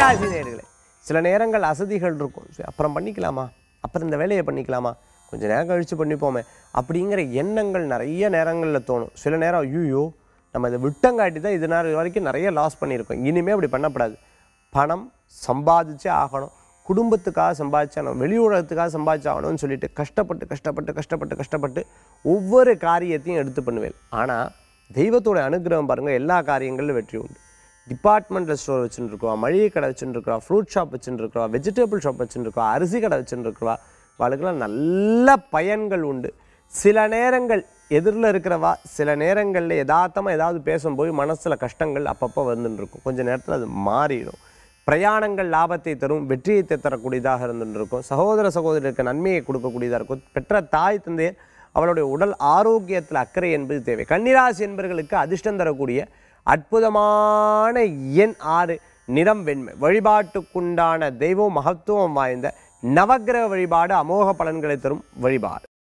கன்னிராசி நேர்களே சில நேரங்கள் அசதிகள் இருக்கும் சரி, அப்புறம் பண்ணிக்கலாமா அப்புறம் இந்த வேலையை பண்ணிக்கலாமா கொஞ்சம் நேரம் கழித்து பண்ணிப்போமே அப்படிங்கிற எண்ணங்கள் நிறைய நேரங்களில் தோணும் சில நேரம் ஐயோ நம்ம இதை விட்டங்காட்டி தான் இது நேரம் வரைக்கும் நிறைய லாஸ் பண்ணியிருக்கோம் இனிமேல் அப்படி பண்ணக்கூடாது பணம் சம்பாதிச்சே ஆகணும் குடும்பத்துக்காக சம்பாதிச்சாகணும் வெளி உலகத்துக்காக சம்பாதிச்சாகணும்னு சொல்லிட்டு கஷ்டப்பட்டு கஷ்டப்பட்டு கஷ்டப்பட்டு கஷ்டப்பட்டு ஒவ்வொரு காரியத்தையும் எடுத்து பண்ணுவேன் ஆனால் தெய்வத்தோட அனுகிரகம் பாருங்கள் எல்லா காரியங்களிலும் வெற்றி உண்டு டிபார்ட்மெண்டல் ஸ்டோர் வச்சுட்டு இருக்கோம் மளிகை கடை வச்சுட்டு இருக்கிறோம் ஃப்ரூட் ஷாப் வச்சுட்டு இருக்கிறோம் வெஜிடபிள் ஷாப் வச்சுட்டு இருக்கோம் அரிசி கடை வச்சுட்டு இருக்கிறோம் அவளுக்கெல்லாம் நல்ல பயன்கள் உண்டு சில நேரங்கள் எதிரில் இருக்கிறவா சில நேரங்களில் யதார்த்தமாக ஏதாவது பேசும்போது மனசில் கஷ்டங்கள் அப்பப்போ வந்துட்டு இருக்கும் கொஞ்ச நேரத்தில் அது மாறிடும் பிரயாணங்கள் லாபத்தை தரும் வெற்றியை தரக்கூடியதாக இருந்துட்டு இருக்கும் சகோதர சகோதரருக்கு நன்மையை கொடுக்கக்கூடியதாக இருக்கும் பெற்ற தாய் தந்தையர் அவளுடைய உடல் ஆரோக்கியத்தில் அக்கறை என்பது தேவை கன்னிராசி என்பவர்களுக்கு அதிர்ஷ்டம் தரக்கூடிய அற்புதமான எண் ஆறு நிறம் வெண்மை வழிபாட்டுக்குண்டான தெய்வம் மகத்துவம் வாய்ந்த நவக்கிரக வழிபாடு அமோக பலன்களை தரும் வழிபாடு